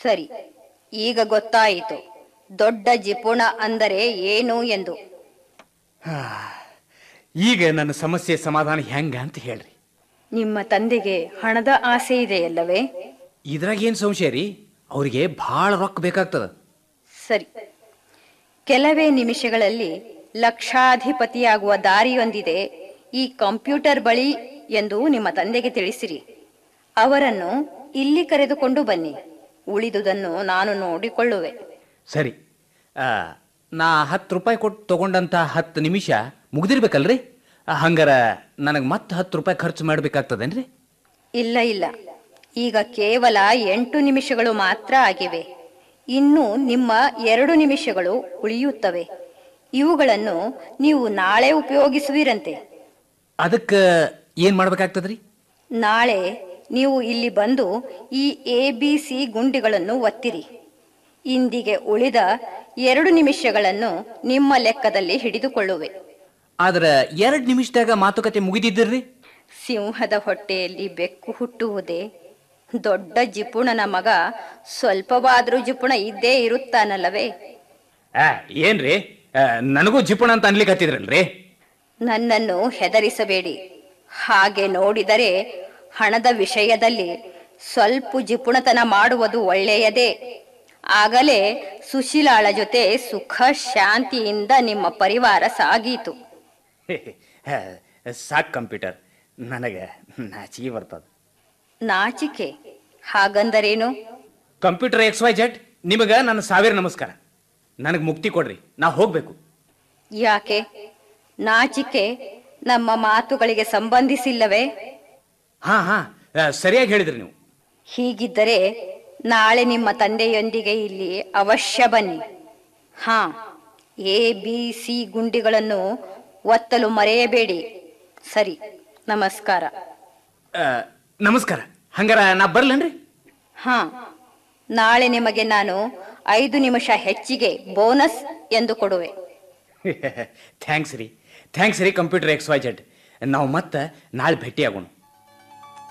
ಸರಿ ಈಗ ಗೊತ್ತಾಯಿತು ದೊಡ್ಡ ಜಿಪುಣ ಅಂದರೆ ಏನು ಎಂದು ಈಗ ನನ್ನ ಸಮಸ್ಯೆ ಸಮಾಧಾನ ಹೆಂಗ ಅಂತ ಹೇಳ್ರಿ ನಿಮ್ಮ ತಂದೆಗೆ ಹಣದ ಆಸೆ ಇದೆಯಲ್ಲವೇ ಇದ್ರಾಗ ಏನು ಸಂಶಯ ರೀ ಅವ್ರಿಗೆ ಭಾಳ ರೊಕ್ಕ ಬೇಕಾಗ್ತದ ಸರಿ ಕೆಲವೇ ನಿಮಿಷಗಳಲ್ಲಿ ಲಕ್ಷಾಧಿಪತಿಯಾಗುವ ದಾರಿಯೊಂದಿದೆ ಈ ಕಂಪ್ಯೂಟರ್ ಬಳಿ ಎಂದು ನಿಮ್ಮ ತಂದೆಗೆ ತಿಳಿಸಿರಿ ಅವರನ್ನು ಇಲ್ಲಿ ಕರೆದುಕೊಂಡು ಬನ್ನಿ ಉಳಿದುದನ್ನು ನಾನು ನೋಡಿಕೊಳ್ಳುವೆ ಸರಿ ಆ, ನಾ ಹತ್ತು ರೂಪಾಯಿ ಕೊಟ್ಟು ತಗೊಂಡಂತ ಹತ್ತು ನಿಮಿಷ ಮುಗ್ದಿರ್ಬೇಕಲ್ರಿ ಆ, ಹಂಗಾರ ನನಗೆ ಮತ್ತೆ ಹತ್ತು ರೂಪಾಯಿ ಖರ್ಚು ಮಾಡ್ಬೇಕಾಗ್ತದೇನ್ರಿ ಇಲ್ಲ ಇಲ್ಲ ಈಗ ಕೇವಲ ಎಂಟು ನಿಮಿಷಗಳು ಮಾತ್ರ ಆಗಿವೆ ಇನ್ನು ನಿಮ್ಮ ಎರಡು ನಿಮಿಷಗಳು ಉಳಿಯುತ್ತವೆ ಇವುಗಳನ್ನು ನೀವು ನಾಳೆ ಉಪಯೋಗಿಸುವಿರಂತೆ ಅದಕ್ಕೆ ಏನು ಮಾಡ್ಬೇಕಾಗ್ತದ್ರಿ ನಾಳೆ ನೀವು ಇಲ್ಲಿ ಬಂದು ಈ ಎ ಬಿ ಸಿ ಗುಂಡಿಗಳನ್ನು ಒತ್ತಿರಿ ಇಂದಿಗೆ ಉಳಿದ ಎರಡು ನಿಮಿಷಗಳನ್ನು ನಿಮ್ಮ ಲೆಕ್ಕದಲ್ಲಿ ಹಿಡಿದುಕೊಳ್ಳುವೆ ಆದ್ರೆ ಎರಡು ನಿಮಿಷದಾಗ ಮಾತುಕತೆ ಮುಗಿದಿದ್ದಿರ್ರಿ ಸಿಂಹದ ಹೊಟ್ಟೆಯಲ್ಲಿ ಬೆಕ್ಕು ಹುಟ್ಟುವುದೇ ದೊಡ್ಡ ಜಿಪುಣನ ಮಗ ಸ್ವಲ್ಪವಾದ್ರೂ ಜಿಪುಣ ಇದ್ದೇ ಇರುತ್ತಾನಲ್ಲವೇ ಆ, ಏನ್ರಿ ಆ, ನನಗೂ ಜಿಪುಣ ಅಂತ ಅನ್ಲಿಕ್ಕೆ ಹತ್ತಿದ್ರಲ್ರಿ ನನ್ನನ್ನು ಹೆದರಿಸಬೇಡಿ ಹಾಗೆ ನೋಡಿದರೆ ಹಣದ ವಿಷಯದಲ್ಲಿ ಸ್ವಲ್ಪ ಜಿಪುಣತನ ಮಾಡುವುದು ಒಳ್ಳೆಯದೇ ಆಗಲೇ ಸುಶೀಲಾಳ ಜೊತೆ ಸುಖ ಶಾಂತಿಯಿಂದ ನಿಮ್ಮ ಪರಿವಾರ ಸಾಗೀತು ಸಾಕ್ ಕಂಪ್ಯೂಟರ್ ನನಗೆ ನಾಚಿಗೆ ಬರ್ತದ ನಾಚಿಕೆ ಹಾಗಂದರೇನು ಕಂಪ್ಯೂಟರ್ ಎಕ್ಸ್ ವೈ ಜೆಡ್ ನಿಮಗೆ ನನ್ನ ಸಾವಿರ ನಮಸ್ಕಾರ ನನಗೆ ಮುಕ್ತಿ ಕೊಡ್ರಿ ನಾ ಹೋಗ್ಬೇಕು ಯಾಕೆ ನಾಚಿಕೆ ನಮ್ಮ ಮಾತುಗಳಿಗೆ ಸಂಬಂಧಿಸಿಲ್ಲವೇ ಹಾ ಹಾ ಆ, ಸರಿಯಾಗಿ ಹೇಳಿದ್ರಿ ನೀವು ಹೀಗಿದ್ದರೆ ನಾಳೆ ನಿಮ್ಮ ತಂದೆಯೊಂದಿಗೆ ಇಲ್ಲಿ ಅವಶ್ಯ ಬನ್ನಿ ಹಾ ಎ ಬಿ ಸಿ ಗುಂಡಿಗಳನ್ನು ಒತ್ತಲು ಮರೆಯಬೇಡಿ ಸರಿ ನಮಸ್ಕಾರ ಆ, ನಮಸ್ಕಾರ ಹಂಗಾರ ನಾ ಬರ್ಲೇನ್ರಿ ಹಾ ನಾಳೆ ನಿಮಗೆ ನಾನು ಐದು ನಿಮಿಷ ಹೆಚ್ಚಿಗೆ ಬೋನಸ್ ಎಂದು ಕೊಡುವೆ ಥ್ಯಾಂಕ್ಸ್ ರೀ ಥ್ಯಾಂಕ್ಸ್ ರೀ ಕಂಪ್ಯೂಟರ್ ಎಕ್ಸ್ ವೈ ಜೆಡ್ ನಾವು ಮತ್ತೆ ನಾಳೆ ಭೇಟಿ ಆಗೋಣ